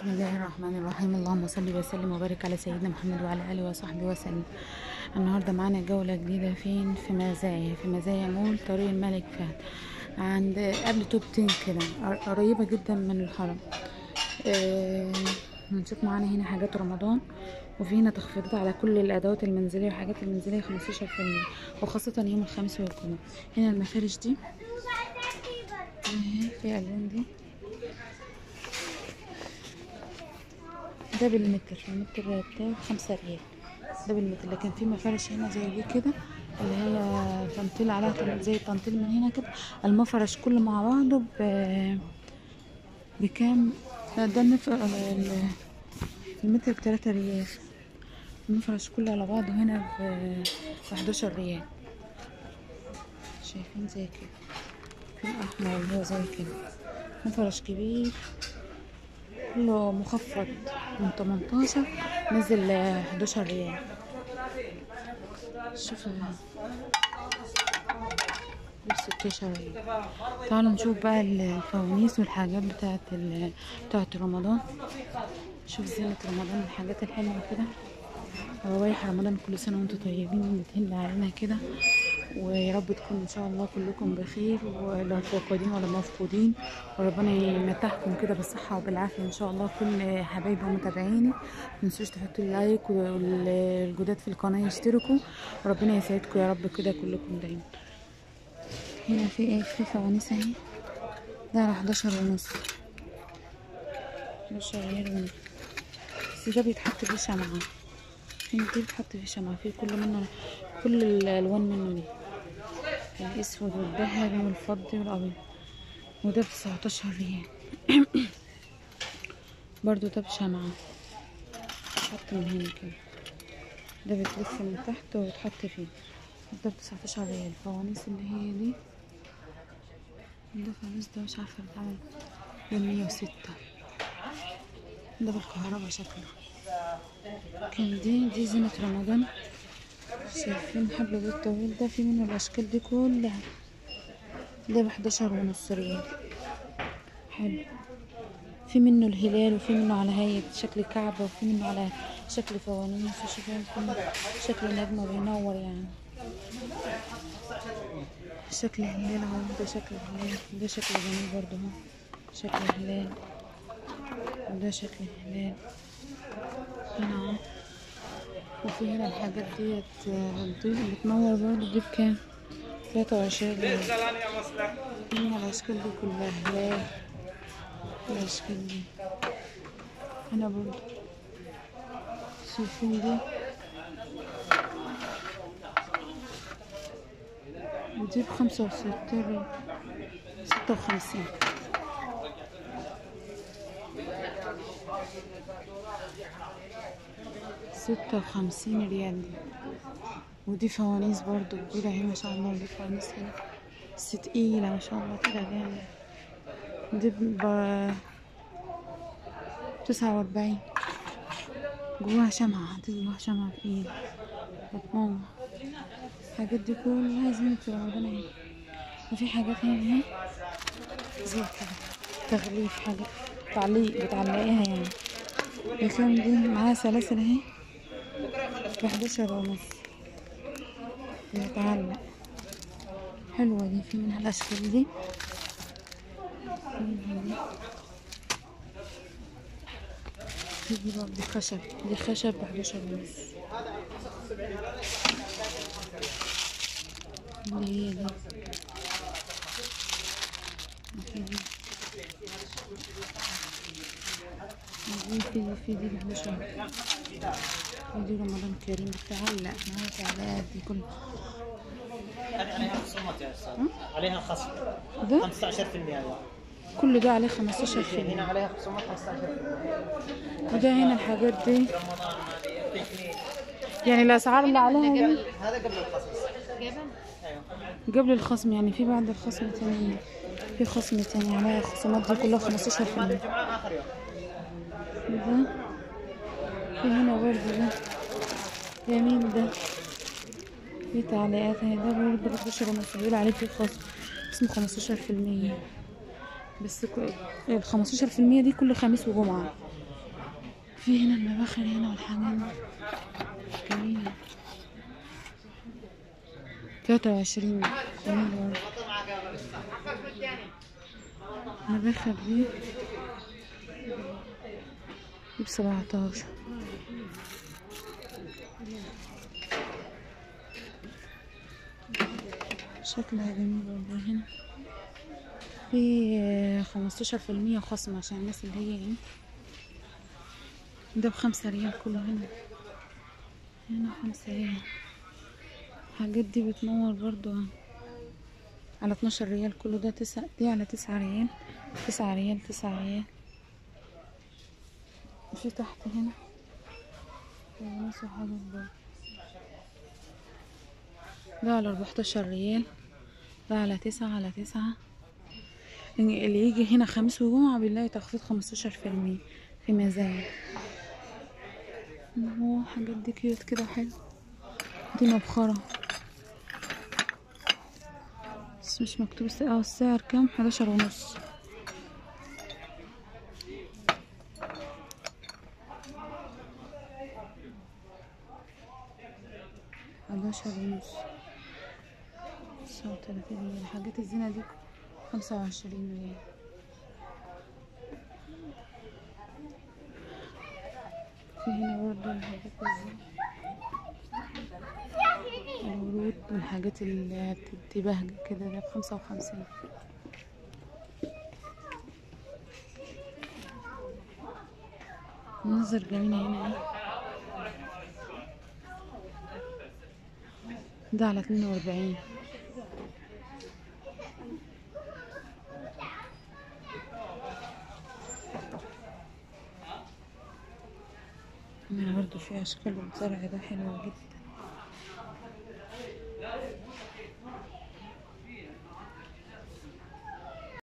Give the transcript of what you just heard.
بسم الله الرحمن الرحيم اللهم صل وسلم وبارك على سيدنا محمد وعلى اله وصحبه وسلم النهارده معانا جوله جديده فين في مزايا في مزايا مول طريق الملك فهد عند قبل توب 10 كده قر- قريبه جدا من الحرم آه، هنشوف معانا هنا حاجات رمضان وفي هنا تخفيضات على كل الادوات المنزليه والحاجات المنزليه 15% وخاصه يوم الخميس والجمعه هنا المفارش دي اهي في الوان دي ده بالمتر المتر بتاعه خمسة ريال ده بالمتر لكن في مفارش هنا زي دي كده اللي هي تنطيل عليها تن- زي التنطيل من هنا كده المفرش كله مع بعضه ب بكام لا ده النف... ال- المتر بتلاتة ريال المفرش كله على بعضه هنا ب بحداشر ريال شايفين زي كده في الأحمر اللي هو زي كده مفرش كبير كله مخفض من 18 نزل 11 ريال شوف ب 16 ريال تعالوا نشوف بقى الفوانيس والحاجات بتاعت ال... بتاعت رمضان شوف زينة رمضان الحاجات الحلوة كده روايح رمضان كل سنة وانتم طيبين بتهل علينا كده ويا رب تكون ان شاء الله كلكم بخير ولا فاقدين ولا مفقودين وربنا يمتعكم كده بالصحة وبالعافية ان شاء الله كل حبايبي ومتابعيني متنسوش تحطوا اللايك والجداد في القناة يشتركوا وربنا يسعدكم يا رب كده كلكم دايما هنا في ايه في فوانيس اهي ده على 11 ونص 11 ريال ونص بس ده بيتحط فيه شمعة في دي بتحط فيه شمعة في كل منه كل الألوان منه دي الأسود والذهبي والفضي والأبيض وده بتسعتاشر ريال برضو ده بشمعة بتحط من هنا كده ده بتلف من تحت وتحط فيه ده بتسعتاشر ريال الفوانيس اللي هي دي ده فانوس ده مش عارفة بتعمل بمية وستة ده بالكهرباء شكله كان دي دي زينة رمضان شايفين حبل بيت طويل ده في منه الأشكال دي كلها ده بحداشر ونص ريال حلو في منه الهلال وفي منه على هيئة شكل كعبة وفي منه على شكل فوانيس وشوفين في منه شكل نجمة بينور يعني شكل هلال اهو ده شكل هلال ده شكل جميل برضه اهو شكل هلال وده شكل هلال هنا اهو وفي هنا الحاجات ديت آه، بتضيء بتنور برضه دي بكام تلاتة وعشرين ريال هنا الأشكال دي كلها هلال الأشكال دي هنا برضه شايفين دي دي بخمسة وستين ريال ستة وخمسين ستة وخمسين ريال دي ودي فوانيس برضو كبيرة اهي ما شاء الله دي فوانيس هنا بس تقيلة ما شاء الله كده جامد دي ب تسعة وأربعين جواها شمعة دي جواها شمعة تقيلة ماما الحاجات دي كلها زينة رمضان اهي وفي حاجات هنا اهي زي كده تغليف حاجة تعليق بتعلقيها يعني بكام دي معاها سلاسل اهي بحداشر ونص بتتعلق حلوة دي في منها الأشكال دي في منها دي في دي برضه خشب دي خشب بحداشر ونص اللي هي دي وفي دي دي في دي في دي بحداشر ودي رمضان كريم بتعلق معاها تعليقات دي كل خصومات يا استاذ عليها خصم ده 15% يا كل ده عليه خمستاشر في هنا عليها خصومات 15% وده هنا الحاجات دي رمضان هذه يعطيك يعني الأسعار اللي عليها دي هذا قبل الخصم ايوه قبل الخصم يعني في بعد الخصم تاني في خصم تاني عليها خصومات دي كلها خمستاشر في المية الجمعه اخر يوم ده في هنا برضه ده جميل ده في تعليقات اهي ده برضه بحداشر ونص بيقول عليه في خصم اسمه خمستاشر في المية بس ك- الخمستاشر في المية دي كل خميس وجمعة في هنا المباخر هنا والحاجات دي جميلة تلاتة وعشرين جميل برضه المباخر دي بسبعتاشر شكلها جميل والله هنا في خمستاشر في المية خصم عشان الناس اللي هي ايه ده بخمسة ريال كله هنا هنا خمسة ريال الحاجات دي بتنور برضو على اتناشر ريال كله ده تسعة دي على تسعة ريال تسعة ريال تسعة ريال في تحت هنا ناس وحاجات برضو ده على اربعتاشر ريال ده على تسعة على تسعة اللي يجي هنا خميس وجمعة بنلاقي تخفيض خمستاشر في المية في مزايا هو حاجات دي كيوت كده حلو دي مبخرة بس مش مكتوب السعر اه السعر كام حداشر ونص حداشر ونص تسعة وتلاتين ريال حاجات الزينة دي خمسة وعشرين ريال في هنا برضه الحاجات الزينة الورود والحاجات اللي بتبهج كده ده بخمسة وخمسين منظر جميلة هنا ايه ده على اتنين واربعين هنا برضه في أشكال الزرع ده حلوة جدا